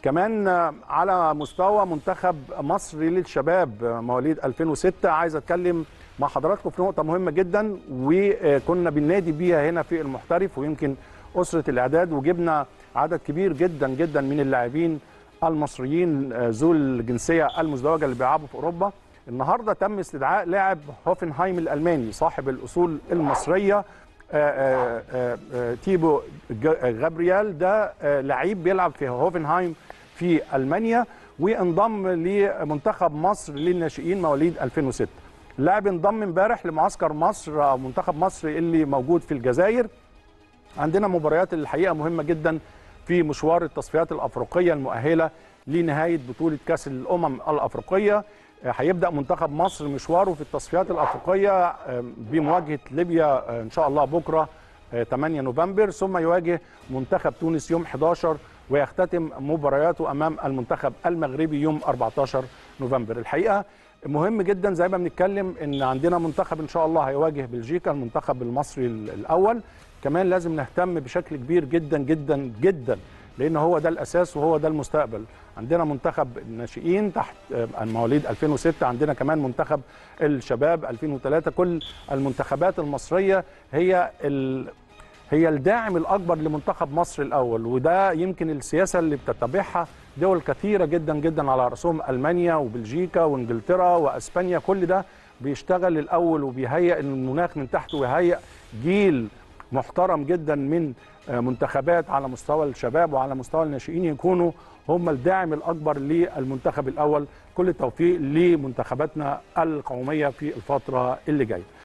كمان على مستوى منتخب مصر للشباب مواليد 2006 عايز اتكلم مع حضراتكم في نقطه مهمه جدا وكنا بننادي بيها هنا في المحترف ويمكن اسره الاعداد وجبنا عدد كبير جدا جدا من اللاعبين المصريين ذو الجنسيه المزدوجه اللي بيلعبوا في اوروبا النهارده تم استدعاء لاعب هوفنهايم الالماني صاحب الاصول المصريه آآ آآ تيبو غابريال ده لعيب بيلعب في هوفنهايم في المانيا وانضم لمنتخب مصر للناشئين مواليد 2006 اللاعب انضم امبارح لمعسكر مصر منتخب مصر اللي موجود في الجزائر عندنا مباريات الحقيقه مهمه جدا في مشوار التصفيات الافريقيه المؤهله لنهايه بطوله كاس الامم الافريقيه هيبدا منتخب مصر مشواره في التصفيات الافريقيه بمواجهه ليبيا ان شاء الله بكره 8 نوفمبر ثم يواجه منتخب تونس يوم 11 ويختتم مبارياته امام المنتخب المغربي يوم 14 نوفمبر الحقيقه مهم جدا زي ما بنتكلم ان عندنا منتخب ان شاء الله هيواجه بلجيكا المنتخب المصري الاول كمان لازم نهتم بشكل كبير جدا جدا جدا لان هو ده الاساس وهو ده المستقبل عندنا منتخب الناشئين تحت مواليد 2006 عندنا كمان منتخب الشباب 2003 كل المنتخبات المصريه هي ال... هي الداعم الاكبر لمنتخب مصر الاول وده يمكن السياسه اللي بتتبعها دول كثيره جدا جدا على راسهم المانيا وبلجيكا وانجلترا واسبانيا كل ده بيشتغل الاول وبيهيئ المناخ من تحت ويهيئ جيل محترم جدا من منتخبات على مستوى الشباب وعلى مستوى الناشئين يكونوا هم الداعم الاكبر للمنتخب الاول كل التوفيق لمنتخباتنا القوميه في الفتره اللي جايه